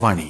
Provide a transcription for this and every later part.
വാണി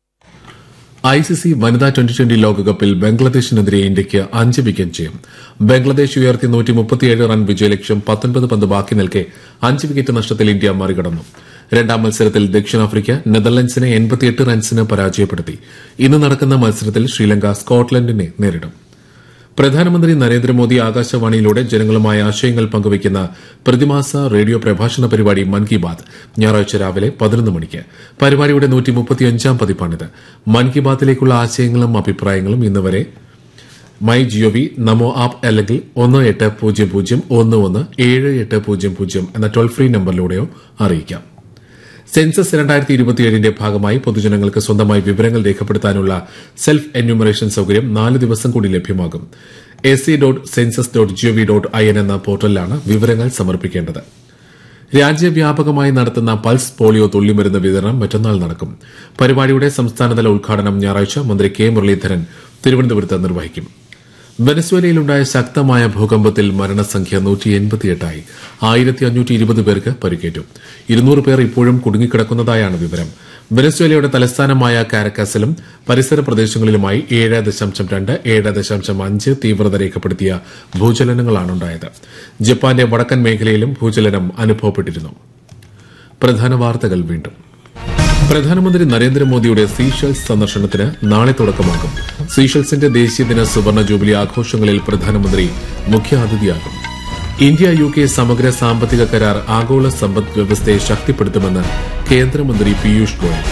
ICC വനിതാ twenty twenty ലോകകപ്പിൽ ബംഗ്ലാദേശിനെതിരെ ഇന്ത്യയ്ക്ക് അഞ്ച് വിക്കറ്റ് ജയം ബംഗ്ലാദേശ് ഉയർത്തി നൂറ്റി മുപ്പത്തിയേഴ് റൺ വിജയലക്ഷ്യം പത്തൊൻപത് പന്ത് ബാക്കി നിൽക്കെ അഞ്ച് വിക്കറ്റ് നഷ്ടത്തിൽ ഇന്ത്യ മറികടന്നു രണ്ടാം മത്സരത്തിൽ ദക്ഷിണാഫ്രിക്ക നെതർലൻഡ്സിനെ എൺപത്തിയെട്ട് റൺസിന് പരാജയപ്പെടുത്തി ഇന്ന് നടക്കുന്ന മത്സരത്തിൽ ശ്രീലങ്ക സ്കോട്ട്ലൻഡിനെ നേരിടും പ്രധാനമന്ത്രി നരേന്ദ്രമോദി ആകാശവാണിയിലൂടെ ജനങ്ങളുമായി ആശയങ്ങൾ പങ്കുവയ്ക്കുന്ന പ്രതിമാസ റേഡിയോ പ്രഭാഷണ പരിപാടി മൻ കി ബാത് ഞായറാഴ്ച രാവിലെ പതിനൊന്ന് മണിക്ക് പരിപാടിയുടെ നൂറ്റിമുപ്പത്തിയഞ്ചാം പതിപ്പാണിത് മൻ കി ബാത്തിലേക്കുള്ള ആശയങ്ങളും അഭിപ്രായങ്ങളും ഇന്ന് വരെ മൈ ജിഒവി നമോ ആപ്പ് അല്ലെങ്കിൽ ഒന്ന് എട്ട് പൂജ്യം പൂജ്യം ഒന്ന് ഒന്ന് ഏഴ് എട്ട് പൂജ്യം പൂജ്യം എന്ന ടോൾ ഫ്രീ നമ്പറിലൂടെയോ അറിയിക്കാം സെൻസസ് രണ്ടായിരത്തി ഇരുപത്തിയേഴിന്റെ ഭാഗമായി പൊതുജനങ്ങൾക്ക് സ്വന്തമായി വിവരങ്ങൾ രേഖപ്പെടുത്താനുള്ള സെൽഫ് എന്യൂമറേഷൻ സൌകര്യം നാല് ദിവസം കൂടി ലഭ്യമാകും S C dot census dot G O V dot I N എന്ന പോർട്ടലിലാണ് വിവരങ്ങൾ സമർപ്പിക്കേണ്ടത് രാജ്യവ്യാപകമായി നടത്തുന്ന പൾസ് പോളിയോ തുള്ളിമരുന്ന് വിതരണം മറ്റന്നാൾ നടക്കും പരിപാടിയുടെ സംസ്ഥാനതല ഉദ്ഘാടനം ഞായറാഴ്ച മന്ത്രി കെ മുരളീധരൻ തിരുവനന്തപുരത്ത് നിർവഹിക്കും വെനസ്വേലയിലുണ്ടായ ശക്തമായ ഭൂകമ്പത്തിൽ മരണസംഖ്യ നൂറ്റിയെൺപത്തിയെട്ടായി ആയിരത്തി അഞ്ഞൂറ്റി ഇരുപത് പേർക്ക് പരിക്കേറ്റു ഇരുന്നൂറ് പേർ ഇപ്പോഴും കുടുങ്ങിക്കിടക്കുന്നതായാണ് വിവരം വെനസ്വേലയുടെ തലസ്ഥാനമായ കാരക്കാസിലും പരിസര പ്രദേശങ്ങളിലുമായി ഏഴ് ദശാംശം രണ്ട് ഏഴ് ദശാംശം അഞ്ച് തീവ്രത രേഖപ്പെടുത്തിയ ഭൂചലനങ്ങളാണുണ്ടായത് ജപ്പാന്റെ വടക്കൻ മേഖലയിലും ഭൂചലനം അനുഭവപ്പെട്ടിരുന്നു പ്രധാന വാർത്തകൾ വീണ്ടും പ്രധാനമന്ത്രി നരേന്ദ്രമോദിയുടെ സീഷൽസ് സന്ദർശനത്തിന് നാളെ തുടക്കമാകും സീഷൽസിന്റെ ദേശീയദിന സുവർണ ജൂബിലി ആഘോഷങ്ങളിൽ പ്രധാനമന്ത്രി മുഖ്യാതിഥിയാകും ഇന്ത്യ യു കെ സമഗ്ര സാമ്പത്തിക കരാർ ആഗോള സമ്പദ് വ്യവസ്ഥയെ ശക്തിപ്പെടുത്തുമെന്ന് കേന്ദ്രമന്ത്രി പീയൂഷ് ഗോയൽ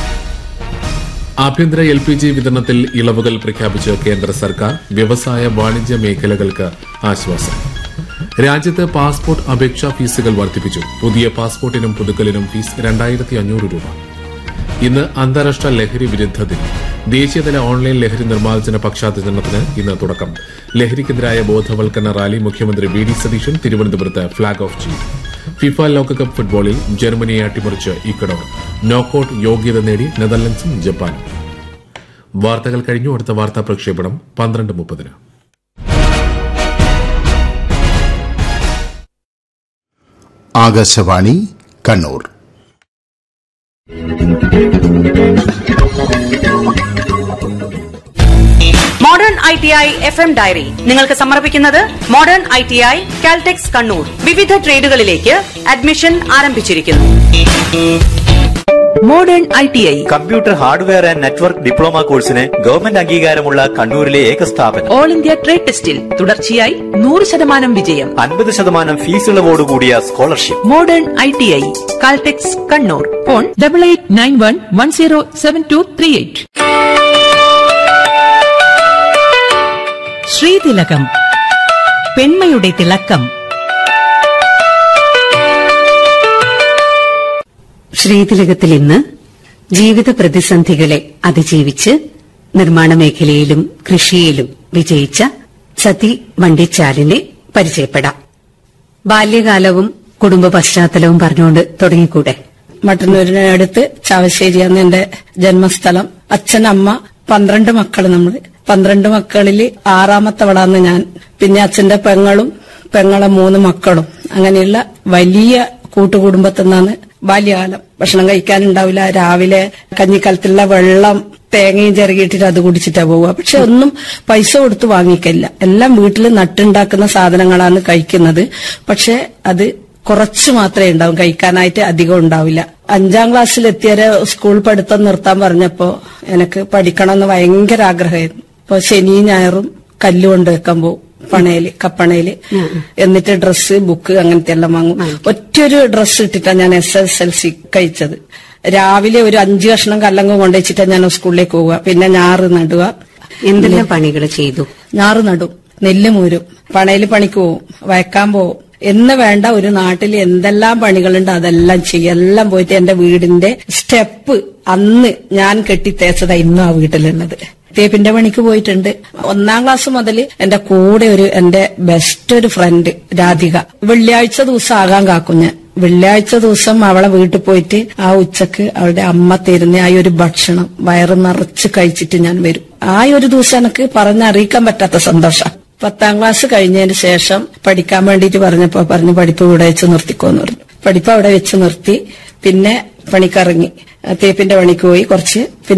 ആഭ്യന്തര എൽ പി ജി വിതരണത്തിൽ ഇളവുകൾ പ്രഖ്യാപിച്ച് കേന്ദ്ര സർക്കാർ വ്യവസായ വാണിജ്യ മേഖലകൾക്ക് ആശ്വാസം രാജ്യത്ത് പാസ്പോർട്ട് അപേക്ഷാ ഫീസുകൾ വർദ്ധിപ്പിച്ചു പുതിയ പാസ്പോർട്ടിനും പുതുക്കലിനും ഫീസ് രണ്ടായിരത്തി അഞ്ഞൂറ് രൂപ ഇന്ന് അന്താരാഷ്ട്ര ലഹരി വിരുദ്ധ ദിനം ദേശീയതല ഓൺലൈൻ ലഹരി നിർമ്മാർജ്ജന പക്ഷാചരണത്തിന് ഇന്ന് തുടക്കം ലഹരിക്കെതിരായ ബോധവൽക്കരണ റാലി മുഖ്യമന്ത്രി വി ഡി സതീശൻ തിരുവനന്തപുരത്ത് ഫ്ളാഗ് ഓഫ് ചെയ്തു ഫിഫ ലോകകപ്പ് ഫുട്ബോളിൽ ജർമ്മനിയെ അട്ടിമറിച്ച് ഇക്കഡോർ നോക്കൌട്ട് യോഗ്യത നേടി നെതർലൻഡ്സും ജപ്പാനും വാർത്തകൾ കഴിഞ്ഞു അടുത്ത വാർത്താ പ്രക്ഷേപണം പന്ത്രണ്ട് മുപ്പതിന് Akashvani Kannur modern I T I F M diary നിങ്ങൾക്ക് സമർപ്പിക്കുന്നത് modern I T I Caltex Kannur വിവിധ ട്രേഡുകളിലേക്ക് അഡ്മിഷൻ ആരംഭിച്ചിരിക്കുന്നു modern I T I computer hardware and network diploma കോഴ്സിന് ഗവൺമെന്റ് അംഗീകാരമുള്ള കണ്ണൂരിലെ ഏക സ്ഥാപനം ഓൾ ഇന്ത്യ ട്രേഡ് ടെസ്റ്റിൽ തുടർച്ചയായി നൂറ് ശതമാനം വിജയം അൻപത് ശതമാനം ഫീസ് ഇളവോടുകൂടിയ scholarship modern I T I Caltex Kannur phone double eight nine one one zero seven two three eight Sreethilakam പെൺമയുടെ തിളക്കം ശ്രീതിലകത്തിൽ ഇന്ന് ജീവിത പ്രതിസന്ധികളെ അതിജീവിച്ച് നിർമ്മാണ മേഖലയിലും കൃഷിയിലും വിജയിച്ച സതി വണ്ടിച്ചാലിനെ പരിചയപ്പെടാം ബാല്യകാലവും കുടുംബ പശ്ചാത്തലവും പറഞ്ഞുകൊണ്ട് തുടങ്ങിക്കൂടെ മട്ടന്നൂരിന് അടുത്ത് ചാവശ്ശേരിയാണ് എന്റെ ജന്മസ്ഥലം അച്ഛൻ അമ്മ പന്ത്രണ്ട് മക്കള് നമ്മള് പന്ത്രണ്ട് മക്കളിൽ ആറാമത്തവളാന്ന് ഞാൻ പിന്നെ അച്ഛന്റെ പെങ്ങളും പെങ്ങളെ മൂന്ന് മക്കളും അങ്ങനെയുള്ള വലിയ കൂട്ടുകുടുംബത്തിൽ നിന്നാണ് ബാല്യകാലം ഭക്ഷണം കഴിക്കാനുണ്ടാവില്ല രാവിലെ കഞ്ഞിക്കലത്തിലുള്ള വെള്ളം തേങ്ങയും ചിറകിയിട്ടിട്ട് അത് കുടിച്ചിട്ടാ പോവുക പക്ഷെ ഒന്നും പൈസ കൊടുത്ത് വാങ്ങിക്കില്ല എല്ലാം വീട്ടിൽ നട്ടുണ്ടാക്കുന്ന സാധനങ്ങളാണ് കഴിക്കുന്നത് പക്ഷെ അത് കുറച്ച് മാത്രമേ ഉണ്ടാവും കഴിക്കാനായിട്ട് അധികം ഉണ്ടാവില്ല അഞ്ചാം ക്ലാസ്സിൽ എത്തിയവരെ സ്കൂൾ പഠിത്തം നിർത്താൻ പറഞ്ഞപ്പോ എനിക്ക് പഠിക്കണമെന്ന് ഭയങ്കര ആഗ്രഹമായിരുന്നു അപ്പൊ ശനി ഞായറും കല്ല് കൊണ്ട് വെക്കാൻ പോകും പണയില് കപ്പണയില് എന്നിട്ട് ഡ്രസ്സ് ബുക്ക് അങ്ങനത്തെ എല്ലാം വാങ്ങും ഒറ്റൊരു ഡ്രസ്സ് ഇട്ടിട്ടാണ് ഞാൻ എസ് എസ് എൽ സി കഴിച്ചത് രാവിലെ ഒരു അഞ്ചു കഷ്ണം കല്ലങ്ങ് കൊണ്ടുവച്ചിട്ടാണ് ഞാൻ സ്കൂളിലേക്ക് പോവുക പിന്നെ ഞാറ് നടുക എന്തെല്ലാം പണികൾ ചെയ്തു ഞാറ് നടും നെല്ല് മൂരും പണയിൽ പണിക്ക് പോവും വയക്കാൻ പോവും എന്ന് വേണ്ട ഒരു നാട്ടിൽ എന്തെല്ലാം പണികളുണ്ട് അതെല്ലാം ചെയ്യും എല്ലാം പോയിട്ട് എന്റെ വീടിന്റെ സ്റ്റെപ്പ് അന്ന് ഞാൻ കെട്ടി തേച്ചതാ ഇന്നും ആ വീട്ടിലുള്ളത് തേപ്പിന്റെ പണിക്ക് പോയിട്ടുണ്ട് ഒന്നാം ക്ലാസ് മുതൽ എന്റെ കൂടെ ഒരു എന്റെ ബെസ്റ്റ് ഒരു ഫ്രണ്ട് രാധിക വെള്ളിയാഴ്ച ദിവസം ആകാൻ കാക്കും ഞാൻ വെള്ളിയാഴ്ച ദിവസം അവളെ വീട്ടിൽ പോയിട്ട് ആ ഉച്ചക്ക് അവളുടെ അമ്മ തരുന്ന ആ ഒരു ഭക്ഷണം വയറ് നിറച്ച് കഴിച്ചിട്ട് ഞാൻ വരും ആ ഒരു ദിവസം എനിക്ക് പറഞ്ഞറിയിക്കാൻ പറ്റാത്ത സന്തോഷം പത്താം ക്ലാസ് കഴിഞ്ഞതിന് ശേഷം പഠിക്കാൻ വേണ്ടിയിട്ട് പറഞ്ഞപ്പോ പറഞ്ഞു പഠിപ്പ് ഇവിടെ വെച്ച് നിർത്തിക്കോന്ന് പറഞ്ഞു പഠിപ്പ് അവിടെ വെച്ച് നിർത്തി പിന്നെ പണിക്കിറങ്ങി തേപ്പിന്റെ പണിക്ക് പോയി കുറച്ച്